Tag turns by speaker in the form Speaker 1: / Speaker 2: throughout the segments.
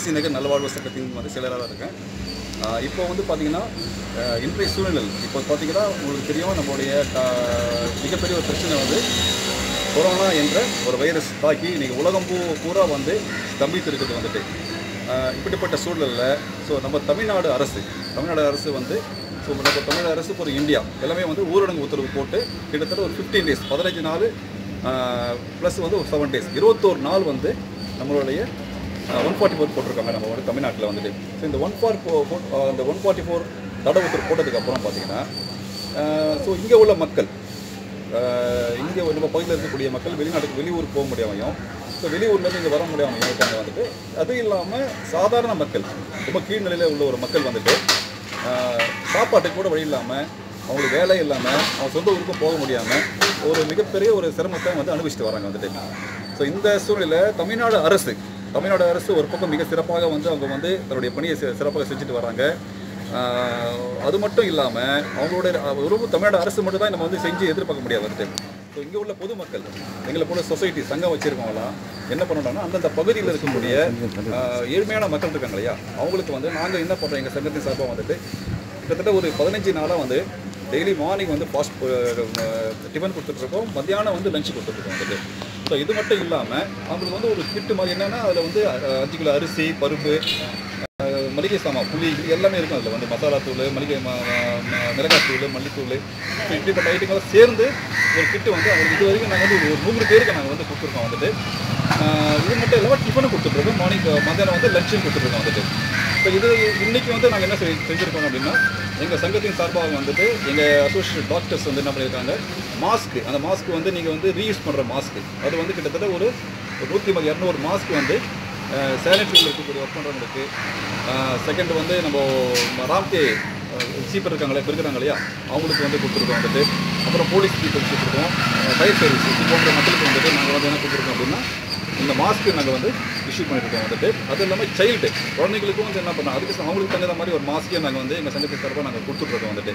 Speaker 1: AC நகர் நல்வாழ்வு சட்டத்தின் வந்து செயலராக இருக்கேன் ஆஹ் இப்போ வந்து பார்த்தீங்கன்னா ஆஹ் இன்றைய சூழ்நிலை இப்போ பார்த்தீங்கன்னா உங்களுக்கு தெரியும் நம்மளுடைய ஆஹ் மிகப்பெரிய ஒரு பிரச்சனை வந்து கொரோனா என்ற ஒரு வைரஸ் தாக்கி இன்னைக்கு உலகம் பூ பூரா வந்து ஸ்தம்பித்து இருக்குது வந்துட்டு ஆஹ் இப்படிப்பட்ட சூழலில் ஸோ நம்ம தமிழ்நாடு அரசு தமிழ்நாடு அரசு வந்து ஸோ நம்ம தமிழ்நாடு அரசு ஒரு இந்தியா எல்லாமே வந்து ஊரடங்கு உத்தரவு போட்டு கிட்டத்தட்ட ஒரு ஃபிஃப்டீன் டேஸ் பதினஞ்சு நாள் ப்ளஸ் வந்து ஒரு செவன் டேஸ் இருபத்தோரு நாள் வந்து நம்மளுடைய ஒன் ஃபார்ட்டி ஃபோர் போட்டிருக்காங்க நம்ம வந்து தமிழ்நாட்டில் வந்துட்டு ஸோ இந்த ஒன் ஃபார்ட்டி ஃபோர் அந்த ஒன் ஃபார்ட்டி ஃபோர் தடை உத்தரவு போட்டதுக்கு அப்புறம் பார்த்தீங்கன்னா ஸோ இங்கே உள்ள மக்கள் இங்கே நம்ம பகுதியில் இருக்கக்கூடிய மக்கள் வெளிநாட்டுக்கு வெளியூர் போக முடியாமையும் ஸோ வெளியூர்லேருந்து இங்கே வர முடியாமையும் இருக்காங்க வந்துட்டு அதுவும் இல்லாமல் சாதாரண மக்கள் ரொம்ப கீழ்நிலையில் உள்ள ஒரு மக்கள் வந்துட்டு ஆஹ், சாப்பாட்டுக்கு கூட வழி இல்லாமல் அவங்களுக்கு வேலை இல்லாமல் அவங்க சொந்த ஊருக்கும் போக முடியாமல் ஒரு மிகப்பெரிய ஒரு சிரமத்தை வந்து அனுபவிச்சுட்டு வராங்க வந்துட்டு ஸோ இந்த சூழ்நிலை தமிழ்நாடு அரசு தமிழ்நாடு அரசு ஒரு பக்கம் மிக சிறப்பாக வந்து அவங்க வந்து தன்னுடைய பணியை சி- சிறப்பாக செஞ்சுட்டு வராங்க ஆஹ் அது மட்டும் இல்லாமல் அவங்களோட ஒரு தமிழ்நாடு அரசு மட்டும் தான் நம்ம வந்து செஞ்சு எதிர்பார்க்க முடியாது வந்துட்டு ஸோ இங்கே உள்ள பொதுமக்கள் எங்களை போல சொசைட்டி சங்கம் வச்சிருக்கவங்களாம் என்ன பண்ணணும்னா அந்தந்த பகுதியில் இருக்கக்கூடிய ஆஹ் ஏழ்மையான மக்கள் இருக்காங்க இல்லையா அவங்களுக்கு வந்து நாங்கள் என்ன பண்ணுறோம் எங்கள் சங்கத்தின் சார்பாக வந்துட்டு கிட்டத்தட்ட ஒரு பதினஞ்சு நாளாக வந்து டெய்லி மார்னிங் வந்து ஃபாஸ்ட் டிஃபன் கொடுத்துட்ருக்கோம் மத்தியானம் வந்து லஞ்ச் கொடுத்துட்ருக்கோம் வந்துட்டு ஸோ இது மட்டும் இல்லாமல் அவங்களுக்கு வந்து ஒரு கிட்டு மாதிரி என்னென்னா அதில் வந்து அஹ், அஞ்சு கிலோ அரிசி பருப்பு அஹ், மளிகை சாமான் புளி இது எல்லாமே இருக்கும் அதில் வந்து மசாலா தூள் மளிகை ம- ம- ம- மிளகாத்தூள் மல்லித்தூள் ஸோ இப்படிப்பட்ட ஐட்டங்கள்லாம் சேர்ந்து ஒரு கிட்டு வந்து அவங்களுக்கு இது வரைக்கும் நாங்கள் வந்து ஒரு நூறு பேருக்கு நாங்கள் வந்து கொடுத்துருக்கோம் வந்துட்டு ஆஹ் இது மட்டும் இல்லாமல் டிஃபனும் கொடுத்துட்ருக்கோம் மார்னிங் மத்தியானம் வந்து லஞ்சும் கொடுத்துட்ருக்கோம் வந்துட்டு ஸோ இது இன்னைக்கு வந்து நாங்கள் என்ன செய் செஞ்சுருக்கோம் அப்படின்னா எங்கள் சங்கத்தின் சார்பாக வந்துட்டு எங்கள் அசோசியேட் டாக்டர்ஸ் வந்து என்ன பண்ணியிருக்காங்க மாஸ்க் அந்த மாஸ்க் வந்து நீங்கள் வந்து ரீயூஸ் பண்ணுற மாஸ்க் அது வந்து கிட்டத்தட்ட ஒரு ஒரு நூற்றி ஐம்பது இரநூறு மாஸ்க் வந்து சானிட்டரியில் இருக்கக்கூடிய ஒர்க் பண்ணுறவங்களுக்கு செகண்ட் வந்து நம்ம ராம்கே சீப்பர் இருக்காங்களே இப்ப இருக்கிறாங்க இல்லையா அவங்களுக்கு வந்து கொடுத்துருக்கோம் வந்துட்டு அப்புறம் போலீஸ் பீப்புள்ஸ் கொடுத்துருக்கோம் ஃபயர் சர்வீஸ் இது போன்ற மக்களுக்கு வந்துட்டு நாங்கள் வந்து என்ன கொடுத்துருக்கோம் அப்படின்னா இந்த மாஸ்க்கு நாங்கள் வந்து இஷ்யூ பண்ணியிருக்கோம் வந்துட்டு அது இல்லாமல் சைல்டு குழந்தைங்களுக்கும் வந்து என்ன பண்ணோம் அதுக்கு அவங்களுக்கு தகுந்த மாதிரி ஒரு மாஸ்க்கே நாங்கள் வந்து எங்கள் சங்கத்தின் சார்பாக நாங்கள் கொடுத்துட்ருக்கோம் வந்துட்டு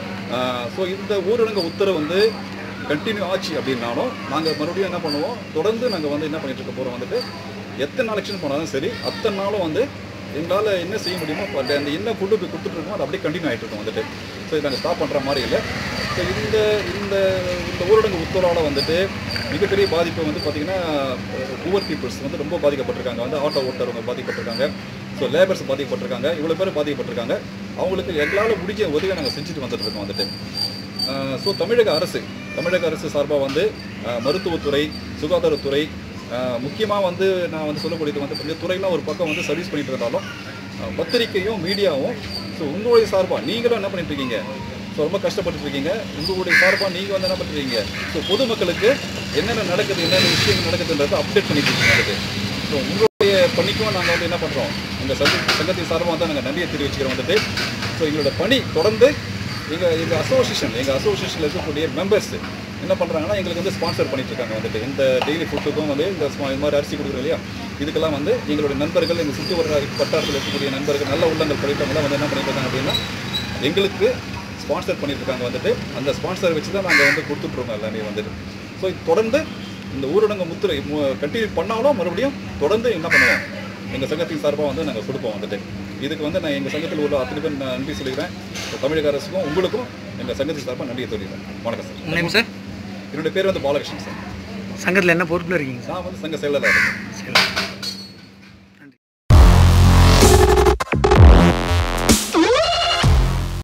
Speaker 1: ஸோ இந்த ஊரடங்கு உத்தரவு வந்து கண்டினியூ ஆச்சு அப்படின்னாலும் நாங்கள் மறுபடியும் என்ன பண்ணுவோம் தொடர்ந்து நாங்கள் வந்து என்ன பண்ணிட்டு இருக்க போகிறோம் வந்துட்டு எத்தனை நாளைக்குன்னு போனாலும் சரி அத்தனை நாளும் வந்து எங்களால் என்ன செய்ய முடியுமோ அப்ப அந்த அந்த என்ன ஃபுட்டு போய் கொடுத்துட்ருக்கோம் அது அப்படியே கண்டினியூ ஆகிட்டு இருக்கும் வந்துட்டு ஸோ இதை நாங்கள் ஸ்டாப் பண்ணுற மாதிரி இல்லை ஸோ இந்த இந்த இந்த ஊரடங்கு உத்தரவால் வந்துட்டு மிகப்பெரிய பாதிப்பு வந்து பார்த்திங்கன்னா புவர் பீப்புள்ஸ் வந்து ரொம்ப பாதிக்கப்பட்டிருக்காங்க வந்து ஆட்டோ ஓட்டுறவங்க பாதிக்கப்பட்டிருக்காங்க ஸோ லேபர்ஸ் பாதிக்கப்பட்டிருக்காங்க இவ்வளோ பேர் பாதிக்கப்பட்டிருக்காங்க அவங்களுக்கு எங்களால் முடிஞ்ச உதவியை நாங்கள் செஞ்சுட்டு வந்துட்டு இருக்கோம் வந்துட்டு ஸோ தமிழக அரசு தமிழக அரசு சார்பாக வந்து அஹ், மருத்துவத்துறை சுகாதாரத்துறை முக்கியமாக வந்து நான் வந்து சொல்லக்கூடியது வந்து இந்த துறையெல்லாம் ஒரு பக்கம் வந்து சர்வீஸ் பண்ணிட்டு இருந்தாலும் அஹ், பத்திரிக்கையும் மீடியாவும் ஸோ உங்களுடைய சார்பாக நீங்களும் என்ன பண்ணிட்டு இருக்கீங்க ஸோ ரொம்ப கஷ்டப்பட்டு இருக்கீங்க உங்களுடைய சார்பாக நீங்கள் வந்து என்ன பண்ணுறீங்க ஸோ பொதுமக்களுக்கு என்னென்ன நடக்குது என்னென்ன விஷயங்கள் நடக்குதுன்றதை அப்டேட் பண்ணிட்டு இருக்கீங்க ஸோ உங்களுடைய பணிக்கும் நாங்கள் வந்து என்ன பண்ணுறோம் எங்கள் சங்க சங்கத்தின் சார்பாக தான் நாங்கள் நன்றியை தெரிவிச்சுக்கிறோம் வந்துட்டு ஸோ எங்களோட பணி தொடர்ந்து எங்கள் எங்கள் அசோசியேஷன் எங்கள் அசோசியேஷனில் இருக்கக்கூடிய மெம்பர்ஸ் என்ன பண்ணுறாங்கன்னா எங்களுக்கு வந்து ஸ்பான்சர் பண்ணிட்டு இருக்காங்க வந்துட்டு இந்த டெய்லி ஃபுட்டுக்கும் வந்து இந்த ஸ்மா- இது மாதிரி அரிசி கொடுக்குறோம் இல்லையா இதுக்கெல்லாம் வந்து எங்களுடைய நண்பர்கள் எங்கள் சுற்று வர வட்டாரத்தில் இருக்கக்கூடிய நண்பர்கள் நல்ல உள்ளங்கள் படித்தவங்களாம் வந்து என்ன பண்ணிட்டு இருக்காங்க அப்படின்னா எங்களுக்கு ஸ்பான்சர் பண்ணிட்டு இருக்காங்க வந்துட்டு அந்த ஸ்பான்சர் வச்சு தான் நாங்கள் வந்து கொடுத்துட்ருக்கோம் எல்லாமே வந்துட்டு ஸோ தொடர்ந்து இந்த ஊரடங்கு முத்திரை கண்டினியூ பண்ணாலும் மறுபடியும் தொடர்ந்து என்ன பண்ணுவோம் எங்கள் சங்கத்தின் சார்பாக வந்து நாங்கள் கொடுப்போம் வந்துட்டு இதுக்கு வந்து நான் எங்கள் சங்கத்தில் உள்ள அத்தனை பேர் நான் நன்றி சொல்லிக்கிறேன் தமிழக அரசுக்கும் உங்களுக்கும் எங்கள் சங்கத்தின் சார்பாக நன்றியை சொல்லிக்கிறேன் வணக்கம் சார்
Speaker 2: உங்கள் நேம் சார்
Speaker 1: என்னுடைய பேர் வந்து பாலகிருஷ்ணன் சார்
Speaker 2: சங்கத்தில் என்ன பொறுப்பில் இருக்கீங்க
Speaker 1: நான் வந்து சங்க செயலாளர் இருக்கேன்
Speaker 2: சரி